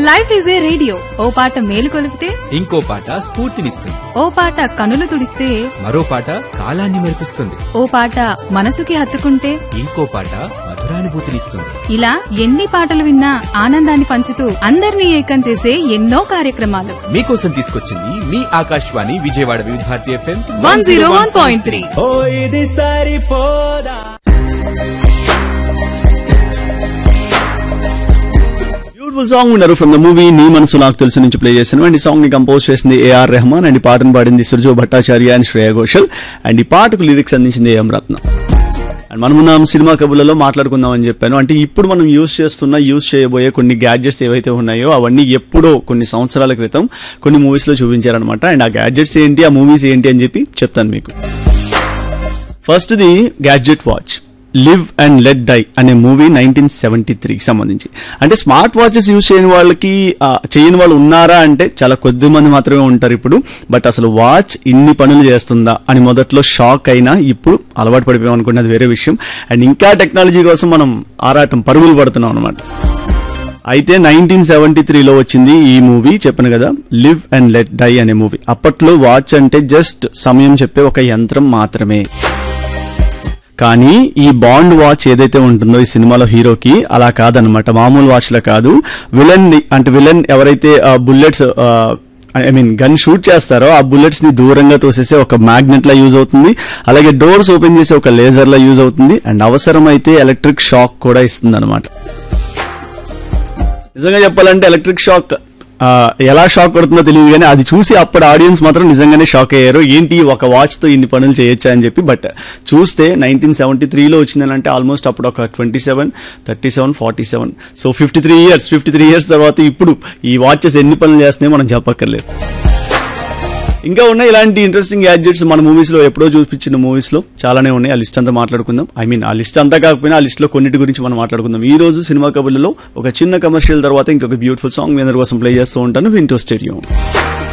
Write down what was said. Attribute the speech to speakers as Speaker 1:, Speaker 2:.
Speaker 1: life is a radio ఓ పాట మేలు కొలిపితే
Speaker 2: ఇంకో పాట స్ఫూర్తినిస్తుంది
Speaker 1: ఓ పాట కనులు తుడిస్తే
Speaker 2: మరో పాట కాలాన్ని మెరిపిస్తుంది
Speaker 1: ఓ పాట మనసుకి హత్తుకుంటే
Speaker 2: ఇంకో పాట మధురానుభూతినిస్తుంది
Speaker 1: ఇలా ఎన్ని పాటలు విన్నా ఆనందాన్ని పంచుతూ అందరినీ ఏకం చేసే ఎన్నో కార్యక్రమాలు
Speaker 2: మీకోసం తీసుకొచ్చింది మీ Akashvani Vijayawada Vividh Bharati FM
Speaker 1: one zero one point three
Speaker 2: ఓ ఇది సరిపోదా
Speaker 3: బ్యూటిఫుల్ సాంగ్ ఉన్నారు from the movie Nee Manasu నాకు తెలుసు నుంచి ప్లే చేశాను అండ్ ఈ సాంగ్ ని కంపోజ్ చేసింది ఏఆర్ రెహమాన్ అండ్ ఈ పాటను పాడింది సుర్జో భట్టాచార్య అండ్ శ్రేయ ఘోషల్ అండ్ ఈ పాటకు లిరిక్స్ అందించింది ఏఎం రత్న అండ్ మనమున్నాం సినిమా కబుర్లలో మాట్లాడుకుందాం అని చెప్పాను అంటే ఇప్పుడు మనం యూస్ చేస్తున్న యూస్ చేయబోయే కొన్ని గ్యాడ్జెట్స్ ఏవైతే ఉన్నాయో అవన్నీ ఎప్పుడో కొన్ని సంవత్సరాల క్రితం కొన్ని మూవీస్ లో చూపించారనమాట అండ్ ఆ గ్యాడ్జెట్స్ ఏంటి ఆ మూవీస్ ఏంటి అని చెప్పి చెప్తాను మీకు first the gadget watch live and let die అనే మూవీ నైన్టీన్ సెవెంటీ త్రీకి సంబంధించి అంటే స్మార్ట్ వాచెస్ యూజ్ చేయని వాళ్ళకి ఆ, చేయని వాళ్ళు ఉన్నారా అంటే చాలా కొద్ది మంది మాత్రమే ఉంటారు ఇప్పుడు బట్ అసలు వాచ్ ఇన్ని పనులు చేస్తుందా అని మొదట్లో షాక్ అయినా ఇప్పుడు అలవాటు పడిపోయాం అనుకున్నది వేరే విషయం అండ్ ఇంకా టెక్నాలజీ కోసం మనం ఆరాటం పరుగులు పడుతున్నాం అనమాట అయితే నైన్టీన్ సెవెంటీ త్రీలో వచ్చింది ఈ మూవీ చెప్పాను కదా లివ్ అండ్ లెట్ డై అనే మూవీ అప్పట్లో వాచ్ అంటే జస్ట్ సమయం చెప్పే ఒక యంత్రం మాత్రమే కానీ ఈ బాండ్ వాచ్ ఏదైతే ఉంటుందో ఈ సినిమాలో హీరోకి అలా కాదనమాట మామూలు వాచ్ లా కాదు విలన్ ని అంటే విలన్ ఎవరైతే bullets I mean gun shoot చేస్తారో ఆ బుల్లెట్స్ ని దూరంగా తోసేసే ఒక మ్యాగ్నెట్ లా యూజ్ అవుతుంది అలాగే డోర్స్ ఓపెన్ చేసే ఒక లేజర్ లా యూజ్ అవుతుంది అండ్ అవసరమైతే ఎలక్ట్రిక్ షాక్ కూడా ఇస్తుంది అనమాట నిజంగా చెప్పాలంటే ఎలక్ట్రిక్ షాక్ ఆ, ఎలా షాక్ కొడుతుందో తెలియదు కానీ అది చూసి అప్పుడు ఆడియన్స్ మాత్రం నిజంగానే షాక్ అయ్యారు ఏంటి ఒక వాచ్ తో ఇన్ని పనులు చేయొచ్చా అని చెప్పి బట్ చూస్తే నైన్టీన్ సెవెంటీ త్రీలో వచ్చిందని అంటే ఆల్మోస్ట్ అప్పుడు ఒక twenty seven thirty seven forty seven so fifty three years fifty three years తర్వాత ఇప్పుడు ఈ వాచెస్ ఎన్ని పనులు చేస్తున్నాయో మనం చెప్పక్కర్లేదు ఇంకా ఉన్నాయి ఇలాంటి ఇంట్రెస్టింగ్ గ్యాడ్జెట్స్ మన మూవీస్ లో ఎప్పుడో చూపించిన మూవీస్ లో చాలానే ఉన్నాయి ఆ లిస్ట్ అంతా మాట్లాడుకుందాం ఐ మీన్ ఆ లిస్ట్ అంతా కాకపోయినా ఆ లిస్ట్ లో కొన్నిటి గురించి మనం మాట్లాడుకుందాం ఈ రోజు సినిమా కబుర్లలో ఒక చిన్న కమర్షియల్ తర్వాత ఇంకొక బ్యూటిఫుల్ సాంగ్ మీ అందరి కోసం ప్లే చేస్తూ ఉంటాను వింటో స్టేడియం